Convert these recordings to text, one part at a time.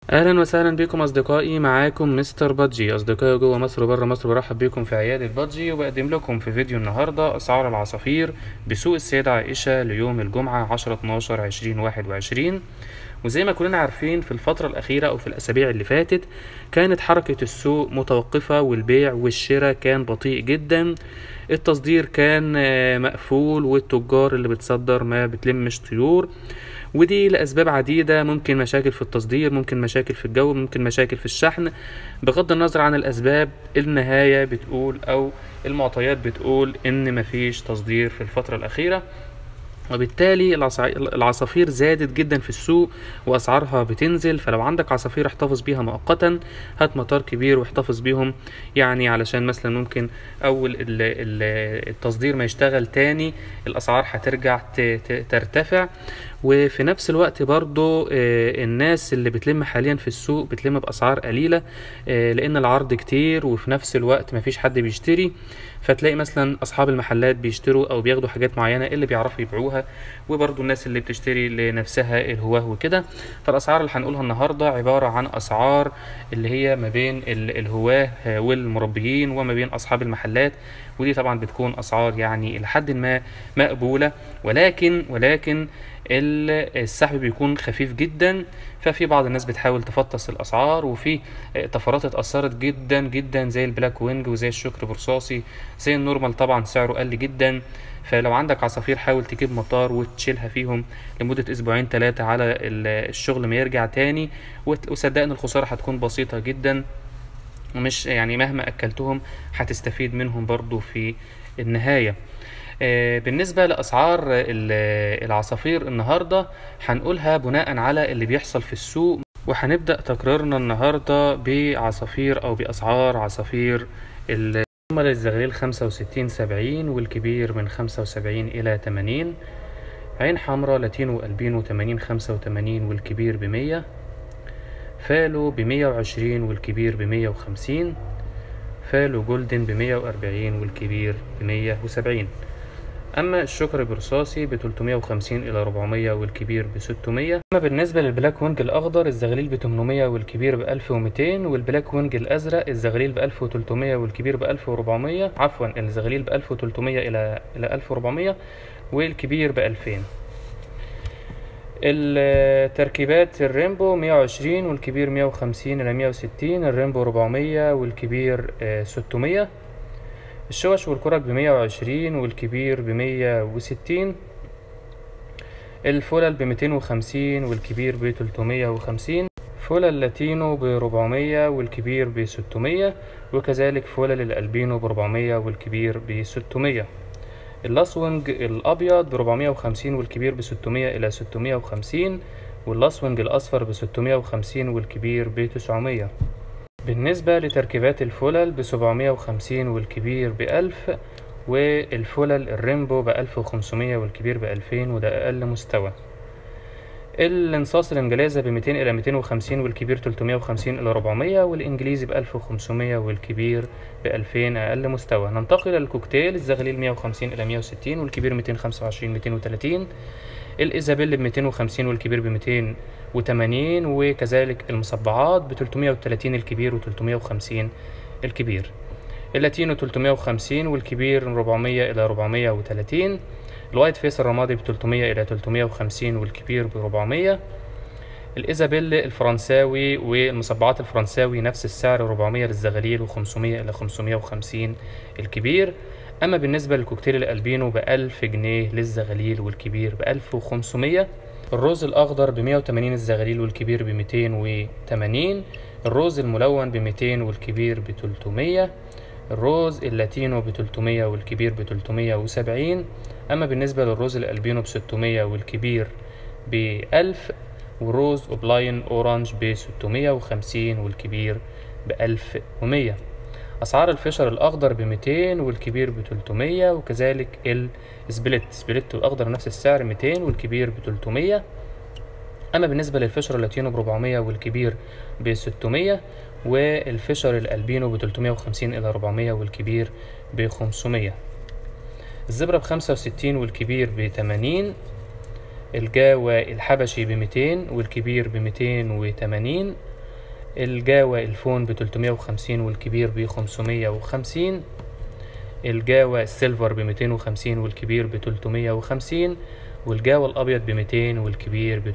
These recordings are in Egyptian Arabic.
اهلا وسهلا بكم اصدقائي معاكم مستر بادجي اصدقائي جوه مصر وبره مصر برحب بكم في عياده بادجي وبقدم لكم في فيديو النهارده اسعار العصافير بسوق السيده عائشه ليوم الجمعه 10 12 2021 وزي ما كلنا عارفين في الفترة الأخيرة أو في الأسابيع اللي فاتت كانت حركة السوق متوقفة والبيع والشراء كان بطيء جدا التصدير كان آه، مقفول والتجار اللي بتصدر ما بتلمش طيور ودي لأسباب عديدة ممكن مشاكل في التصدير ممكن مشاكل في الجو ممكن مشاكل في الشحن بغض النظر عن الأسباب النهاية بتقول أو المعطيات بتقول إن مفيش تصدير في الفترة الأخيرة وبالتالي العصا- العصافير زادت جدا في السوق واسعارها بتنزل فلو عندك عصافير احتفظ بيها مؤقتا هات مطار كبير واحتفظ بيهم يعني علشان مثلا ممكن اول ال- ال- التصدير ما يشتغل تاني الاسعار هترجع ت- ت- ترتفع وفي نفس الوقت برضو آه، الناس اللي بتلم حاليا في السوق بتلم باسعار قليله آه، لان العرض كتير وفي نفس الوقت مفيش حد بيشتري فتلاقي مثلا اصحاب المحلات بيشتروا او بياخدوا حاجات معينه اللي بيعرفوا يبيعوها وبرضو الناس اللي بتشتري لنفسها الهواه وكده فالاسعار اللي هنقولها النهارده عباره عن اسعار اللي هي ما بين ال- الهواه والمربيين وما بين اصحاب المحلات ودي طبعا بتكون اسعار يعني لحد ما مقبوله ولكن ولكن ال- السحب بيكون خفيف جدا ففي بعض الناس بتحاول تفطس الاسعار وفي آه، طفرات اتاثرت جدا جدا زي البلاك وينج وزي الشكر برصاصي زي النورمال طبعا سعره قل جدا فلو عندك عصافير حاول تجيب مطار وتشيلها فيهم لمدة أسبوعين ثلاثة على ال- الشغل ما يرجع تاني وت- وصدقني الخسارة هتكون بسيطة جدا ومش يعني مهما أكلتهم هتستفيد منهم برضو في النهاية آه، بالنسبة لأسعار ال- العصافير النهاردة هنقولها بناء على اللي بيحصل في السوق وهنبدأ تقريرنا النهاردة بعصافير أو بأسعار عصافير ال هم للزغليل خمسة وستين سبعين والكبير من خمسة وسبعين إلى تمانين عين حمراء لاتينو وألبينو تمانين خمسة وتمانين والكبير بمية فالو بمية وعشرين والكبير بمية وخمسين فالو جولدن بمية وأربعين والكبير بمية وسبعين أما الشكر برصاصي ب 350 إلى 400 والكبير ب 600 أما بالنسبة للبلاك وينج الأخضر الزغليل ب 800 والكبير ب 1200 والبلاك وينج الأزرق الزغليل ب 1300 والكبير ب 1400 عفوا الزغليل ب 1300 إلى إلى 1400 والكبير ب 2000 التركيبات الريمبو 120 والكبير 150 إلى 160 الريمبو 400 والكبير آه، 600 الشوش والكرك بمية وعشرين والكبير بمية وستين الفلل بميتين وخمسين والكبير بتلتمية وخمسين فلل لاتينو بربعمية والكبير بستمية وكذلك فلل الألبينو بربعمية والكبير بستمية اللاسونج الأبيض بربعمية وخمسين والكبير بستمية إلى ستمية وخمسين واللاسونج الأصفر بستمية وخمسين والكبير بتسعمية بالنسبة لتركيبات الفلل بسبعمية وخمسين والكبير بألف والفلل الريمبو بألف وخمسمية والكبير بألفين وده أقل مستوى الانصاص الانجليزي بميتين إلى ميتين وخمسين والكبير تلتمية وخمسين إلى ربعمية والإنجليزي بألف وخمسمية والكبير بألفين أقل مستوى ننتقل للكوكتيل الزغليل مية وخمسين إلى مية وستين والكبير ميتين خمسة وعشرين ميتين وتلاتين الإيزابيل ب 250 والكبير ب 280 وكذلك المصبعات ب 330 الكبير و 350 الكبير اللاتينو 350 والكبير 400 إلى 430 الوايت فيس الرمادي ب 300 إلى 350 والكبير ب 400 الإيزابيل الفرنساوي والمصبعات الفرنساوي نفس السعر 400 للزغاليل و500 إلى 550 الكبير أما بالنسبة للكوكتيل الألبينو بألف جنيه للزغاليل والكبير بألف وخمسمية الروز الأخضر بمية وتمانين الزغاليل والكبير بميتين وتمانين الروز الملون بميتين والكبير بتلتمية الروز اللاتينو بتلتمية والكبير بتلتمية وسبعين أما بالنسبة للروز الألبينو بستمية والكبير بألف وروز أوبلاين أورانج بستمية وخمسين والكبير بألف ومية أسعار الفشر الأخضر بميتين والكبير بتلتمية وكذلك السبليت سبليت الأخضر نفس السعر ميتين والكبير بتلتمية أما بالنسبة للفشر اللاتينو بربعمية والكبير بستمية والفشر الألبينو بتلتمية وخمسين إلى ربعمية والكبير بخمسمية الزبرة بخمسة وستين والكبير بتمانين الجاوة الحبشي بميتين والكبير بميتين وتمانين الجاوا الفون ب 350 والكبير ب 550 الجاوا السيلفر ب 250 والكبير ب 350 والجاوا الأبيض ب 200 والكبير ب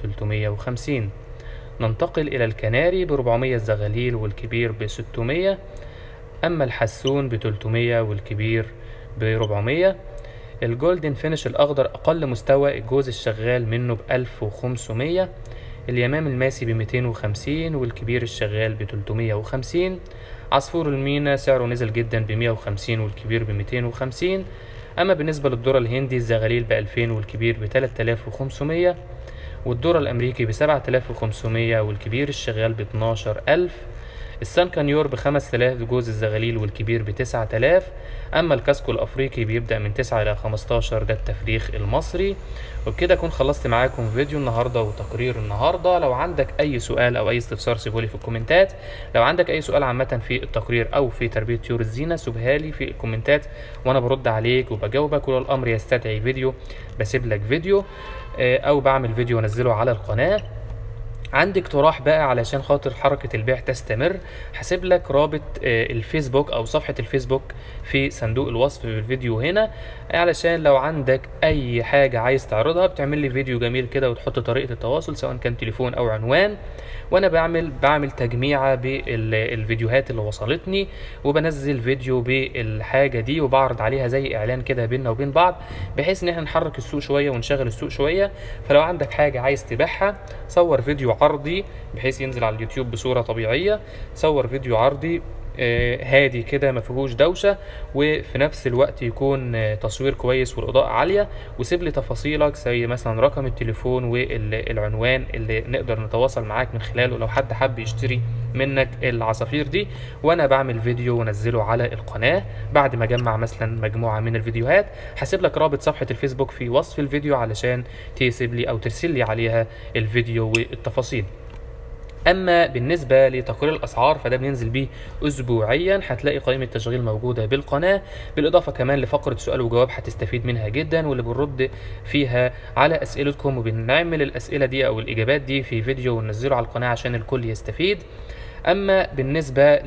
350 ننتقل إلى الكناري ب 400 الزغاليل والكبير ب 600 أما الحسون ب 300 والكبير ب 400 الجولدن فينش الأخضر أقل مستوى الجوز الشغال منه ب 1500 اليمام الماسي ب 250 والكبير الشغال ب 350 عصفور المينا سعره نزل جدا ب 150 والكبير ب 250 أما بالنسبة للذرة الهندي الزغاليل ب 2000 والكبير ب 3500 والذرة الأمريكي ب 7500 والكبير الشغال ب 12000 السان كانيور ب 5000 جوز الزغاليل والكبير ب 9000 اما الكاسكو الافريقي بيبدا من 9 الى 15 ده التفريخ المصري وبكده اكون خلصت معاكم فيديو النهارده وتقرير النهارده لو عندك اي سؤال او اي استفسار سيبولي في الكومنتات لو عندك اي سؤال عامه في التقرير او في تربيه طيور الزينه سيبها لي في الكومنتات وانا برد عليك وبجاوبك ولو الامر يستدعي فيديو بسيب لك فيديو او بعمل فيديو انزله على القناه عندي اقتراح بقى علشان خاطر حركة البيع تستمر هسيب لك رابط الفيسبوك او صفحة الفيسبوك في صندوق الوصف في الفيديو هنا علشان لو عندك اي حاجة عايز تعرضها بتعمل لي فيديو جميل كده وتحط طريقة التواصل سواء كان تليفون او عنوان وانا بعمل بعمل تجميعة بالفيديوهات اللي وصلتني وبنزل فيديو بالحاجة دي وبعرض عليها زي اعلان كده بيننا وبين بعض بحيث ان احنا نحرك السوق شوية ونشغل السوق شوية فلو عندك حاجة عايز تبيعها صور فيديو عرضي بحيث ينزل على اليوتيوب بصورة طبيعية صور فيديو عرضي هادي كده ما فيهوش دوشه وفي نفس الوقت يكون تصوير كويس والاضاءه عاليه وسيب لي تفاصيلك زي مثلا رقم التليفون والعنوان اللي نقدر نتواصل معاك من خلاله لو حد حب يشتري منك العصافير دي وانا بعمل فيديو وانزله على القناه بعد ما اجمع مثلا مجموعه من الفيديوهات هسيب لك رابط صفحه الفيسبوك في وصف الفيديو علشان تسيب لي او ترسل لي عليها الفيديو والتفاصيل اما بالنسبه لتقرير الاسعار فده بننزل بيه اسبوعيا هتلاقي قائمه تشغيل موجوده بالقناه بالاضافه كمان لفقره سؤال وجواب هتستفيد منها جدا واللي بنرد فيها على اسئلتكم وبنعمل الاسئله دي او الاجابات دي في فيديو وننزله على القناه عشان الكل يستفيد اما بالنسبه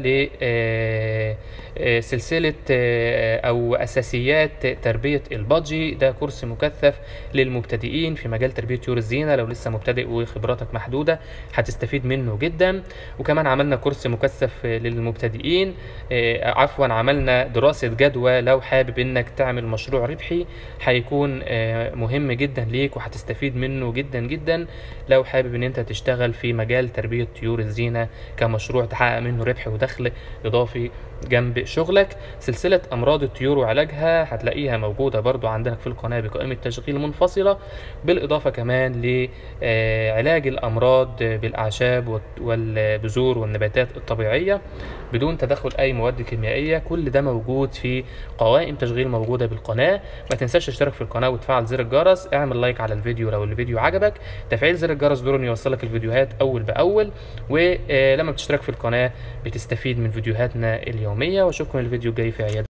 لسلسله او اساسيات تربيه البادجي ده كورس مكثف للمبتدئين في مجال تربيه طيور الزينه لو لسه مبتدئ وخبراتك محدوده هتستفيد منه جدا وكمان عملنا كورس مكثف للمبتدئين عفوا عملنا دراسه جدوى لو حابب انك تعمل مشروع ربحي هيكون مهم جدا ليك وهتستفيد منه جدا جدا لو حابب ان انت تشتغل في مجال تربيه طيور الزينه كمشروع مشروع تحقق منه ربح ودخل اضافي جنب شغلك سلسلة امراض الطيور وعلاجها هتلاقيها موجودة برضو عندنا في القناة بقائمة تشغيل منفصلة بالاضافة كمان لعلاج الامراض بالاعشاب والبذور والنباتات الطبيعية بدون تدخل اي مواد كيميائية كل ده موجود في قوائم تشغيل موجودة بالقناة ما تنساش تشترك في القناة وتفعل زر الجرس اعمل لايك على الفيديو لو الفيديو عجبك تفعيل زر الجرس دور يوصلك الفيديوهات اول باول ولما بتشترك في القناة بتستفيد من فيديوهاتنا اليومية واشوفكم الفيديو الجاي في عيادة